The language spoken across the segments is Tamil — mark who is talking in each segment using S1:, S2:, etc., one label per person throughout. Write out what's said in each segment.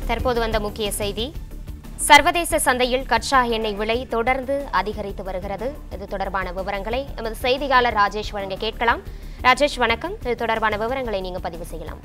S1: தற்போது வந்த முக்கிய செய்தி சர்வதேச சந்தையில் கச்சா எண்ணெய் விலை தொடர்ந்து அதிகரித்து வருகிறது இது தொடர்பான விவரங்களை எமது செய்தியாளர் ராஜேஷ் வழங்க கேட்கலாம் ராஜேஷ் வணக்கம் இது தொடர்பான விவரங்களை நீங்க பதிவு செய்யலாம்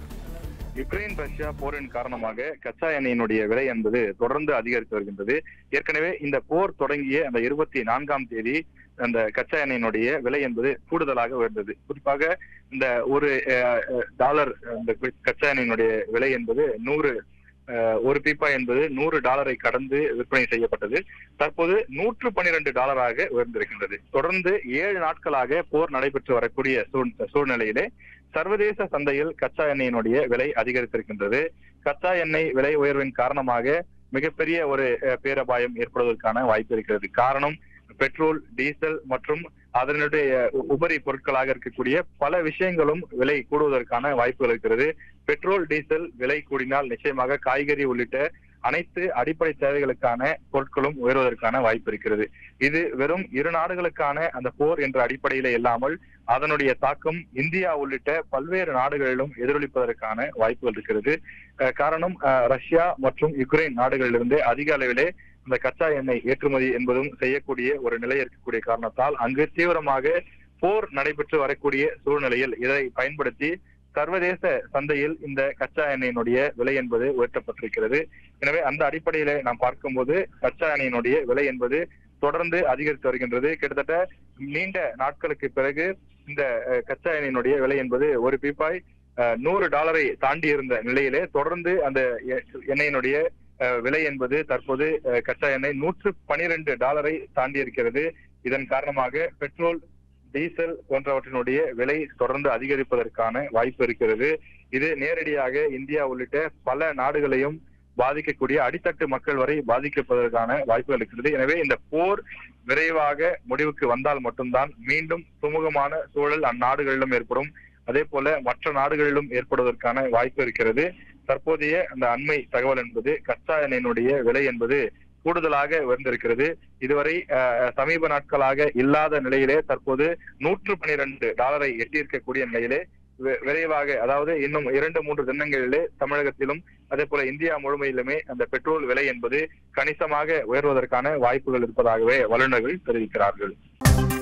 S2: யுக்ரைன் ரஷ்யா போரின் காரணமாக கச்சா எண்ணெயினுடைய விலை என்பது தொடர்ந்து அதிகரித்து வருகின்றது ஏற்கனவே இந்த போர் தொடங்கிய அந்த இருபத்தி நான்காம் தேதி அந்த கச்சா எண்ணெயினுடைய விலை என்பது கூடுதலாக உயர்ந்தது குறிப்பாக இந்த ஒரு அஹ், அஹ், டாலர் இந்த கச்சா எண்ணெயினுடைய விலை என்பது நூறு அஹ், ஒரு பீப்பா என்பது நூறு டாலரை கடந்து விற்பனை செய்யப்பட்டது தற்போது நூற்று பனிரெண்டு டாலராக உயர்ந்திருக்கின்றது தொடர்ந்து ஏழு நாட்களாக போர் நடைபெற்று வரக்கூடிய சூழ்- சூழ்நிலையிலே சர்வதேச சந்தையில் கச்சா எண்ணெயினுடைய விலை அதிகரித்திருக்கின்றது கச்சா எண்ணெய் விலை உயர்வின் காரணமாக மிகப்பெரிய ஒரு அஹ், பேரபாயம் ஏற்படுவதற்கான வாய்ப்பு இருக்கிறது காரணம் பெட்ரோல் டீசல் மற்றும் அதனுடைய உ- உபரி பொருட்களாக இருக்கக்கூடிய பல விஷயங்களும் விலை கூடுவதற்கான வாய்ப்புகள் இருக்கிறது பெட்ரோல் டீசல் விலை கூடினால் நிச்சயமாக காய்கறி உள்ளிட்ட அனைத்து அடிப்படை தேவைகளுக்கான பொருட்களும் உயர்வதற்கான வாய்ப்பு இருக்கிறது இது வெறும் இரு நாடுகளுக்கான அந்த போர் என்ற அடிப்படையில இல்லாமல் அதனுடைய தாக்கம் இந்தியா உள்ளிட்ட பல்வேறு நாடுகளிலும் எதிரொலிப்பதற்கான வாய்ப்புகள் இருக்கிறது அஹ் காரணம் அஹ் ரஷ்யா மற்றும் யுக்ரைன் நாடுகளிலிருந்து அதிக அளவிலே இந்த கச்சா எண்ணெய் ஏற்றுமதி என்பதும் செய்யக்கூடிய ஒரு நிலை இருக்கக்கூடிய காரணத்தால் அங்கு தீவிரமாக போர் நடைபெற்று வரக்கூடிய சூழ்நிலையில் இதை பயன்படுத்தி சர்வதேச சந்தையில் இந்த கச்சா எண்ணெயினுடைய விலை என்பது உயர்த்தப்பட்டிருக்கிறது எனவே அந்த அடிப்படையில நாம் பார்க்கும்போது கச்சா எண்ணெயினுடைய விலை என்பது தொடர்ந்து அதிகரித்து வருகின்றது கிட்டத்தட்ட நீண்ட நாட்களுக்கு பிறகு இந்த அஹ், கச்சா எண்ணெயினுடைய விலை என்பது ஒரு பீப்பாய் அஹ், நூறு டாலரை தாண்டி இருந்த நிலையிலே தொடர்ந்து அந்த எ- எண்ணெயினுடைய அஹ், விலை என்பது தற்போது அஹ், கச்சா எண்ணெய் நூற்று பனிரெண்டு டாலரை தாண்டி இருக்கிறது இதன் காரணமாக பெட்ரோல் டீசல் போன்றவற்றினுடைய விலை தொடர்ந்து அதிகரிப்பதற்கான வாய்ப்பு இருக்கிறது இது நேரடியாக இந்தியா உள்ளிட்ட பல நாடுகளையும் பாதிக்கக்கூடிய அடித்தட்டு மக்கள் வரை பாதிக்கப்படுவதற்கான வாய்ப்புகள் இருக்கிறது எனவே இந்த போர் விரைவாக முடிவுக்கு வந்தால் மட்டும்தான் மீண்டும் சுமூகமான சூழல் அந்நாடுகளிலும் ஏற்படும் அதே போல மற்ற நாடுகளிலும் ஏற்படுவதற்கான வாய்ப்பு இருக்கிறது தற்போதைய அந்த அண்மை தகவல் என்பது கச்சா எண்ணெயினுடைய விலை என்பது கூடுதலாக உயர்ந்திருக்கிறது இதுவரை அஹ், சமீப நாட்களாக இல்லாத நிலையிலே தற்போது நூற்று பனிரெண்டு டாலரை எட்டியிருக்கக்கூடிய நிலையிலே வி- விரைவாக அதாவது இன்னும் இரண்டு மூன்று தினங்களிலே தமிழகத்திலும் அதே போல இந்தியா முழுமையிலுமே அந்த பெட்ரோல் விலை என்பது கணிசமாக உயர்வதற்கான வாய்ப்புகள் இருப்பதாகவே வல்லுநர்கள் தெரிவிக்கிறார்கள்